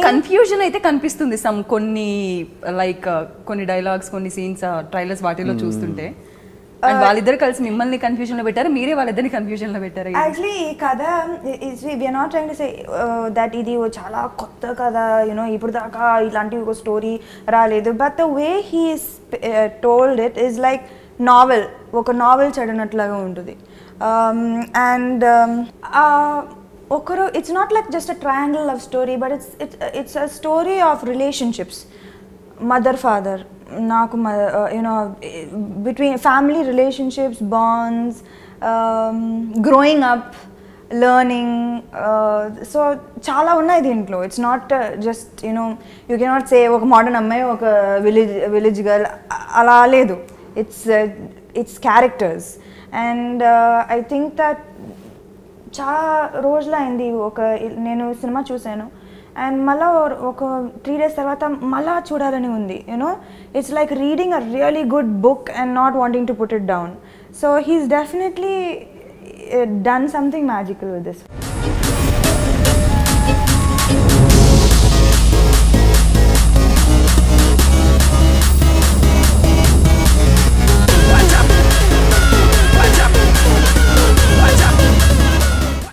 confusion అయితే కనిపిస్తుంది some కొన్ని లైక్ కొన్ని డైలాగ్స్ కొన్ని సీన్స్ ట్రైలర్స్ వాటిలో చూస్తుంటే అండ్ వాళ్ళిద్దరు కలిసి మిమ్మల్ని కన్ఫ్యూజన్ లో పెట్టారు మీరే వాళ్ళిద్దరిని కన్ఫ్యూజన్ లో పెట్టారు యాక్చువల్లీ ఈ కథ we are not trying to say that ఇది ఓ చాలా కొత్త కథ యూనో ఇప్పుడు దాకా ఇలాంటి ఒక స్టోరీ రాలేదు but the way he's told it is like novel ఒక నావెల్ చదివినట్లుగా ఉంటుంది అండ్ ఒకరు it's not like just a triangle love story but it's it's it's a story of relationships mother father నాకు you know between family relationships bonds growing up learning so చాలా ఉన్నాయి దీంట్లో it's not just you know you cannot say ఒక modern అమ్మాయి ఒక village village girl అలా లేదు it's it's characters and I think that చాలా రోజులైంది ఒక నేను సినిమా చూశాను అండ్ మళ్ళా ఒక త్రీ డేస్ తర్వాత మళ్ళా చూడాలని ఉంది you know it's like reading a really good book and not wanting to put it down so he's definitely done something magical with this